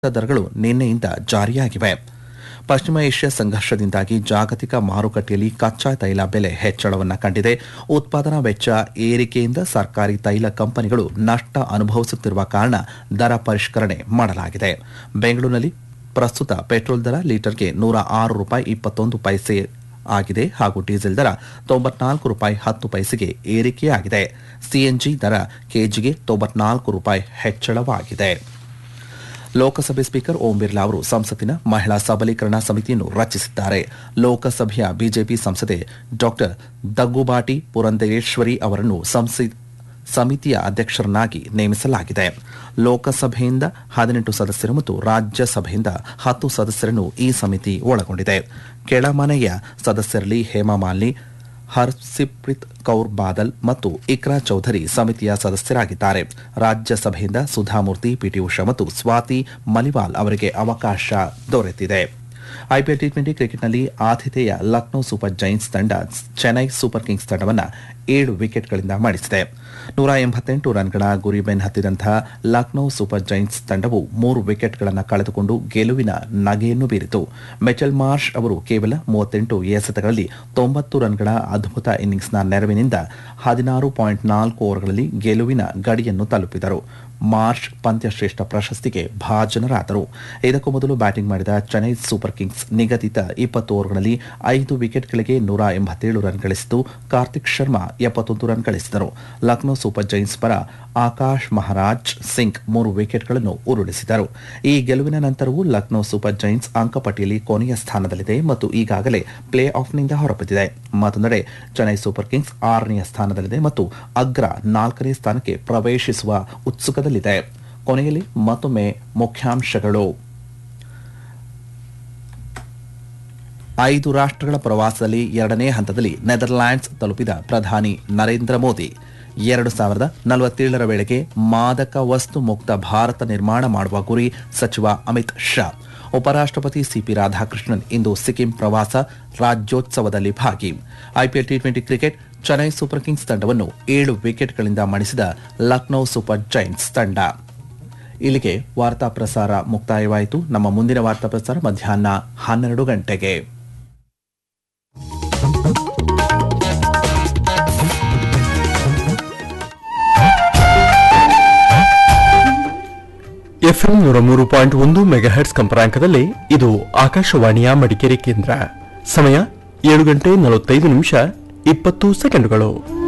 ದರಗಳು ನಿನ್ನೆಯಿಂದ ಜಾರಿಯಾಗಿವೆ ಪಶ್ಚಿಮ ಏಷ್ಯಾ ಸಂಘರ್ಷದಿಂದಾಗಿ ಜಾಗತಿಕ ಮಾರುಕಟ್ಟೆಯಲ್ಲಿ ಕಚ್ಚಾ ತೈಲ ಬೆಲೆ ಹೆಚ್ಚಳವನ್ನು ಕಂಡಿದೆ ಉತ್ಪಾದನಾ ವೆಚ್ಚ ಏರಿಕೆಯಿಂದ ಸರ್ಕಾರಿ ತೈಲ ಕಂಪನಿಗಳು ನಷ್ಟ ಅನುಭವಿಸುತ್ತಿರುವ ಕಾರಣ ದರ ಪರಿಷ್ಕರಣೆ ಮಾಡಲಾಗಿದೆ ಬೆಂಗಳೂರಿನಲ್ಲಿ ಪ್ರಸ್ತುತ ಪೆಟ್ರೋಲ್ ದರ ಲೀಟರ್ಗೆ ನೂರ ಆರು ರೂಪಾಯಿ ಇಪ್ಪತ್ತೊಂದು ಪೈಸೆ ಆಗಿದೆ ಹಾಗೂ ಡೀಸೆಲ್ ದರ ತೊಂಬತ್ನಾಲ್ಕು ರೂಪಾಯಿ ಹತ್ತು ಪೈಸೆಗೆ ಏರಿಕೆಯಾಗಿದೆ ಸಿಎನ್ಜಿ ದರ ಕೆಜಿಗೆ ತೊಂಬತ್ನಾಲ್ಕು ರೂಪಾಯಿ ಹೆಚ್ಚಳವಾಗಿದೆ ಲೋಕಸಭೆ ಸ್ಪೀಕರ್ ಓಂ ಬಿರ್ಲಾ ಅವರು ಸಂಸತ್ತಿನ ಮಹಿಳಾ ಸಬಲೀಕರಣ ಸಮಿತಿಯನ್ನು ರಚಿಸಿದ್ದಾರೆ ಲೋಕಸಭೆಯ ಬಿಜೆಪಿ ಸಂಸದೆ ಡಾಕ್ಟರ್ ದಗ್ಗುಬಾಟಿ ಪುರಂದೇಶ್ವರಿ ಅವರನ್ನು ಸಂಸತ್ ಸಮಿತಿಯ ಅಧ್ಯಕ್ಷರನ್ನಾಗಿ ನೇಮಿಸಲಾಗಿದೆ ಲೋಕಸಭೆಯಿಂದ ಹದಿನೆಂಟು ಸದಸ್ಯರು ಮತ್ತು ರಾಜ್ಯಸಭೆಯಿಂದ ಹತ್ತು ಸದಸ್ಯರನ್ನು ಈ ಸಮಿತಿ ಒಳಗೊಂಡಿದೆ ಕೆಳಮನೆಯ ಸದಸ್ಯರಲ್ಲಿ ಹೇಮಾ ಮಾಲಿನಿ ಹರ್ಸಿಪ್ರೀತ್ ಕೌರ್ ಬಾದಲ್ ಮತ್ತು ಇಕ್ರಾ ಚೌಧರಿ ಸಮಿತಿಯ ಸದಸ್ಯರಾಗಿದ್ದಾರೆ ರಾಜ್ಯಸಭೆಯಿಂದ ಸುಧಾಮೂರ್ತಿ ಪಿಟಿ ಉಷಾ ಮತ್ತು ಸ್ವಾತಿ ಮಲಿವಾಲ್ ಅವರಿಗೆ ಅವಕಾಶ ದೊರೆತಿದೆ ಐಪಿಎಲ್ ಟಿ ಟ್ವೆಂಟಿ ಕ್ರಿಕೆಟ್ನಲ್ಲಿ ಆತಿಥೇಯ ಲಕ್ನೋ ಸೂಪರ್ ಜೈಂಟ್ಸ್ ತಂಡ ಚೆನ್ನೈ ಸೂಪರ್ ಕಿಂಗ್ಸ್ ತಂಡವನ್ನು ಏಳು ವಿಕೆಟ್ಗಳಿಂದ ಮಣಿಸಿದೆ ನೂರ ಎಂಬತ್ತೆಂಟು ರನ್ಗಳ ಗುರಿ ಬೆನ್ನಹತ್ತಿದಂತಹ ಲಕ್ನೋ ಸೂಪರ್ ಜೈಂಟ್ಸ್ ತಂಡವು ಮೂರು ವಿಕೆಟ್ಗಳನ್ನು ಕಳೆದುಕೊಂಡು ಗೆಲುವಿನ ನಗೆಯನ್ನು ಬೀರಿತು ಮೆಚಲ್ ಮಾರ್ಷ್ ಅವರು ಕೇವಲ ಮೂವತ್ತೆಂಟು ಎಸೆತಗಳಲ್ಲಿ ತೊಂಬತ್ತು ರನ್ಗಳ ಅದ್ಭುತ ಇನ್ನಿಂಗ್ಸ್ನ ನೆರವಿನಿಂದ ಹದಿನಾರು ಪಾಯಿಂಟ್ ನಾಲ್ಕು ಓವರ್ಗಳಲ್ಲಿ ಗೆಲುವಿನ ಗಡಿಯನ್ನು ತಲುಪಿದರು ಮಾರ್ಚ್ ಪಂದ್ಯಶ್ರೇಷ್ಠ ಪ್ರಶಸ್ತಿಗೆ ಭಾಜನರಾದರು ಇದಕ್ಕೂ ಮೊದಲು ಬ್ಯಾಟಿಂಗ್ ಮಾಡಿದ ಚೆನ್ನೈ ಸೂಪರ್ ಕಿಂಗ್ಸ್ ನಿಗದಿತ ಇಪ್ಪತ್ತು ಓವರ್ಗಳಲ್ಲಿ ಐದು ವಿಕೆಟ್ಗಳಿಗೆ ನೂರ ಎಂಬತ್ತೇಳು ರನ್ ಗಳಿಸಿದ್ದು ಕಾರ್ತಿಕ್ ಶರ್ಮಾ ಎಪ್ಪತ್ತೊಂದು ರನ್ ಗಳಿಸಿದರು ಲಕ್ನೋ ಸೂಪರ್ ಜೈನ್ಸ್ ಪರ ಆಕಾಶ್ ಮಹಾರಾಜ್ ಸಿಂಗ್ ಮೂರು ವಿಕೆಟ್ಗಳನ್ನು ಉರುಳಿಸಿದರು ಈ ಗೆಲುವಿನ ನಂತರವೂ ಲಕ್ನೋ ಸೂಪರ್ ಜೈನ್ಸ್ ಅಂಕಪಟ್ಟಿಯಲ್ಲಿ ಕೊನೆಯ ಸ್ಥಾನದಲ್ಲಿದೆ ಮತ್ತು ಈಗಾಗಲೇ ಪ್ಲೇ ಆಫ್ನಿಂದ ಹೊರಬಿದ್ದಿದೆ ಮತ್ತೊಂದೆಡೆ ಚೆನ್ನೈ ಸೂಪರ್ ಕಿಂಗ್ಸ್ ಆರನೆಯ ಸ್ಥಾನದಲ್ಲಿದೆ ಮತ್ತು ಅಗ್ರ ನಾಲ್ಕನೇ ಸ್ಥಾನಕ್ಕೆ ಪ್ರವೇಶಿಸುವ ಉತ್ಸುಕದಲ್ಲಿದೆ ಕೊನೆಯಲ್ಲಿ ಮತ್ತೊಮ್ಮೆ ಮುಖ್ಯಾಂಶಗಳು ಐದು ರಾಷ್ಟ್ರಗಳ ಪ್ರವಾಸದಲ್ಲಿ ಎರಡನೇ ಹಂತದಲ್ಲಿ ನೆದರ್ಲ್ಯಾಂಡ್ಸ್ ತಲುಪಿದ ಪ್ರಧಾನಿ ನರೇಂದ್ರ ಮೋದಿ ಎರಡು ಸಾವಿರದ ನಲವತ್ತೇಳರ ವೇಳೆಗೆ ಮಾದಕ ವಸ್ತು ಮುಕ್ತ ಭಾರತ ನಿರ್ಮಾಣ ಮಾಡುವ ಗುರಿ ಸಚಿವ ಅಮಿತ್ ಶಾ ಉಪರಾಷ್ಟ್ರಪತಿ ಸಿಪಿ ರಾಧಾಕೃಷ್ಣನ್ ಇಂದು ಸಿಕ್ಕಿಂ ಪ್ರವಾಸ ರಾಜ್ಯೋತ್ಸವದಲ್ಲಿ ಭಾಗಿ IPL T twenty cricket Chennai super kings ತಂಡವನ್ನು ಏಳು ವಿಕೆಟ್ಗಳಿಂದ ಮಣಿಸಿದ ಲಕ್ನೋ ಸೂಪರ್ ಜೈಂಟ್ಸ್ ತಂಡ ಇಲ್ಲಿಗೆ ವಾರ್ತಾ ಪ್ರಸಾರ ಮುಕ್ತಾಯವಾಯಿತು ನಮ್ಮ ಮುಂದಿನ ವಾರ್ತಾ ಪ್ರಸಾರ ಮಧ್ಯಾಹ್ನ ಹನ್ನೆರಡು ಗಂಟೆಗೆ ಎಫ್ಎಂ ನೂರ ಮೂರು ಪಾಯಿಂಟ್ ಒಂದು ಮೆಗಾಹೆಟ್ಸ್ ಕಂಪನಾಂಕದಲ್ಲಿ ಇದು ಆಕಾಶವಾಣಿಯ ಮಡಿಕೇರಿ ಕೇಂದ್ರ ಸಮಯ ಏಳು ಗಂಟೆ ನಲವತ್ತೈದು ನಿಮಿಷ ಇಪ್ಪತ್ತು ಸೆಕೆಂಡುಗಳು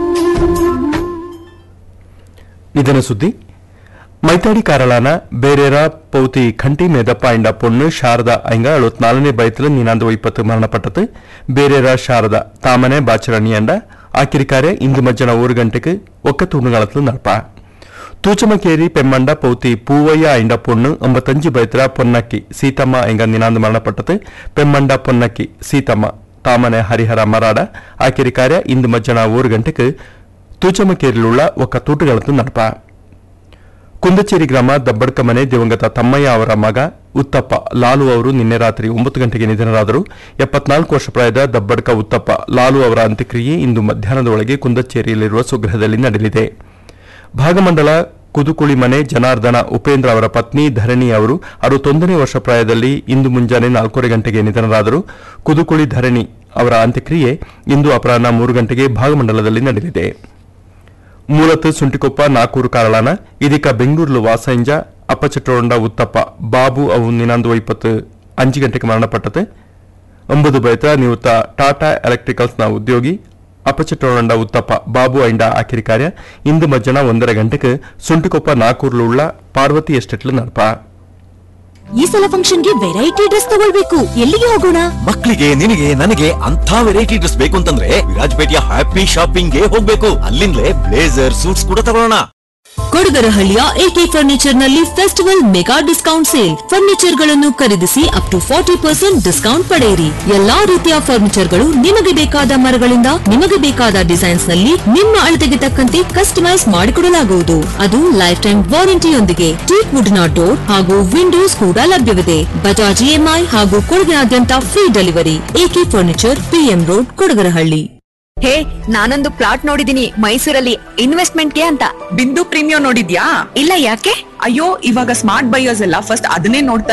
ನಿಧನ ಸುದ್ದಿ ಮೈತಾಡಿ ಕಾರಳಾನ ಬೇರೇರ ಪೌತಿ ಖಂಟಿ ಮೇದಪ್ಪ ಇಂಡ ಪೊಣ್ಣು ಶಾರದಾ ಐಂಗ ಅಳುವತ್ನಾಲನೇ ಬಯತಲು ನೀನಾಂದು ಇಪ್ಪತ್ತು ಮರಣಪಟ್ಟது ಬೇರೇರ ಶಾರದಾ ತಾಮನೆ ಬಾಚರಣಿಯಂಡ ಆಕಿರಿಕಾರೆ ಇಂದು ಮಜ್ಜನ ಊರು ಗಂಟೆಗೆ ಒಕ್ಕ ತೂಣುಗಳತ್ಲು ನಡಪ ತೂಚಮಕೇರಿ ಪೆಮ್ಮಂಡ ಪೌತಿ ಪೂವಯ್ಯ ಐಂಡ ಪೊಣ್ಣು ಒಂಬತ್ತಂಜು ಬೈತರ ಪೊನ್ನಕ್ಕಿ ಸೀತಮ್ಮ ಎಂಗ ನಿನಾಂದು ಮರಣಪಟ್ಟது ಪೆಮ್ಮಂಡ ಪೊನ್ನಕ್ಕಿ ಸೀತಮ್ಮ ತಾಮನೆ ಹರಿಹರ ಮರಾಡ ಆಕಿರಿ ಕಾರ್ಯ ಇಂದು ಮಜ್ಜನ ಊರು ಗಂಟೆಗೆ ತೂಚಮಕೇರಿಲುಳ್ಳ ಒಕ್ಕ ತೂಟುಗಳತ್ತು ನಡಪ ಕುಂದಚೇರಿ ಗ್ರಾಮ ದಬ್ಬಡ್ಕ ಮನೆ ದಿವಂಗತ ತಮ್ಮಯ್ಯ ಅವರ ಮಗ ಉತ್ತಪ್ಪ ಲಾಲು ಅವರು ನಿನ್ನೆ ರಾತ್ರಿ ಒಂಬತ್ತು ಗಂಟೆಗೆ ನಿಧನರಾದರು ಎಪ್ಪತ್ನಾಲ್ಕು ವರ್ಷ ಪ್ರಾಯದ ದಬ್ಬಡ್ಕ ಉತ್ತಪ್ಪ ಲಾಲು ಅವರ ಅಂತ್ಯಕ್ರಿಯೆ ಇಂದು ಮಧ್ಯಾಹ್ನದ ಒಳಗೆ ಕುಂದಚೇರಿಯಲ್ಲಿರುವ ಸ್ವಗೃಹದಲ್ಲಿ ನಡೆಯಲಿದೆ ಭಾಗಮಂಡಲ ಕುದುಕುಳಿ ಮನೆ ಜನಾರ್ದನ ಉಪೇಂದ್ರ ಅವರ ಪತ್ನಿ ಧರಣಿ ಅವರು ಅರವತ್ತೊಂದನೇ ವರ್ಷ ಪ್ರಾಯದಲ್ಲಿ ಇಂದು ಮುಂಜಾನೆ ನಾಲ್ಕೂವರೆ ಗಂಟೆಗೆ ನಿಧನರಾದರು ಕುದುಕುಳಿ ಧರಣಿ ಅವರ ಅಂತ್ಯಕ್ರಿಯೆ ಇಂದು ಅಪರಾಹ್ನ ಮೂರು ಗಂಟೆಗೆ ಭಾಗಮಂಡಲದಲ್ಲಿ ನಡೆಯಲಿದೆ ಮೂಲತ್ ಸುಂಟಿಕೊಪ್ಪ ನಾಕೂರು ಕಾರಳಾನ ಇದೀಗ ಬೆಂಗಳೂರು ವಾಸಂಜ ಅಪ್ಪಚಟ್ಟೊಂಡ ಉತ್ತಪ್ಪ ಬಾಬು ಅವು ನಿನಾಂದು ಇಪ್ಪತ್ತು ಅಂಜು ಗಂಟೆಗೆ ಮರಣಪಟ್ಟது ಒಂಬದು ಬೈತ ನಿವೃತ್ತ ಟಾಟಾ ಎಲೆಕ್ಟ್ರಿಕಲ್ಸ್ನ ಉದ್ಯೋಗಿ ಅಪಚಟ್ಟೊಂಡ ಉತ್ತಪ್ಪ ಬಾಬು ಐಂಡ ಆಕಿರಿ ಕಾರ್ಯ ಇಂದು ಮಧ್ಯಾಹ್ನ ಒಂದರ ಗಂಟೆಗೆ ಸುಂಟಿಕೊಪ್ಪ ನಾಕೂರ್ಲುಳ್ಳ ಪಾರ್ವತಿ ಎಸ್ಟೇಟ್ಲು ನಡಪ ಈ ಸಲ ಫಂಕ್ಷನ್ಗೆ ವೆರೈಟಿ ಡ್ರೆಸ್ ತಗೊಳ್ಬೇಕು ಎಲ್ಲಿಗೆ ಹೋಗೋಣ ಮಕ್ಕಳಿಗೆ ನಿನಗೆ ನನಗೆ ಅಂತ ವೆರೈಟಿ ಡ್ರೆಸ್ ಬೇಕು ಅಂತಂದ್ರೆ ವಿರಾಜಪೇಟೆಯ ಹ್ಯಾಪಿ ಶಾಪಿಂಗ್ ಗೆ ಹೋಗ್ಬೇಕು ಅಲ್ಲಿಂದಲೇ ಬ್ಲೇಸರ್ ಸೂಟ್ಸ್ ಕೂಡ ತಗೊಳ್ಳೋಣ ಕೊಡಗರಹಳ್ಳಿಯ ಎಕೆ ಫರ್ನಿಚರ್ ನಲ್ಲಿ festival mega discount sale furniture ಗಳನ್ನು ಖರೀದಿಸಿ up to forty percent discount ಪಡೆಯಿರಿ ಎಲ್ಲಾ ರೀತಿಯ ಫರ್ನಿಚರ್ ಗಳು ನಿಮಗೆ ಬೇಕಾದ ಮರಗಳಿಂದ ನಿಮಗೆ ಬೇಕಾದ ಡಿಸೈನ್ಸ್ ನಲ್ಲಿ ನಿಮ್ಮ ಅಳತೆಗೆ ತಕ್ಕಂತೆ ಕಸ್ಟಮೈಸ್ ಮಾಡಿಕೊಡಲಾಗುವುದು ಅದು ಲೈಫ್ ಟೈಮ್ ವಾರಂಟಿಯೊಂದಿಗೆ ಟೀಕ್ ವುಡ್ ನ ಡೋರ್ ಹಾಗೂ ವಿಂಡೋಸ್ ಕೂಡ ಲಭ್ಯವಿದೆ ಬಜಾಜ್ ಇಎಂಐ ಹಾಗೂ ಕೊಡಗಿನಾದ್ಯಂತ free delivery AK furniture PM road Kodagarahalli ಹೇ ನಾನೊಂದು ಪ್ಲಾಟ್ ನೋಡಿದೀನಿ ಮೈಸೂರಲ್ಲಿ ಇನ್ವೆಸ್ಟ್ಮೆಂಟ್ಗೆ ಅಂತ ಬಿಂದು ಪ್ರೀಮಿಯಂ ನೋಡಿದ್ಯಾ ಇಲ್ಲ ಯಾಕೆ ಅಯ್ಯೋ ಇವಾಗ ಸ್ಮಾರ್ಟ್ ಬೈಯರ್ಸ್ ಎಲ್ಲ ಫಸ್ಟ್ ಅದನ್ನೇ ನೋಡ್ತಾರೆ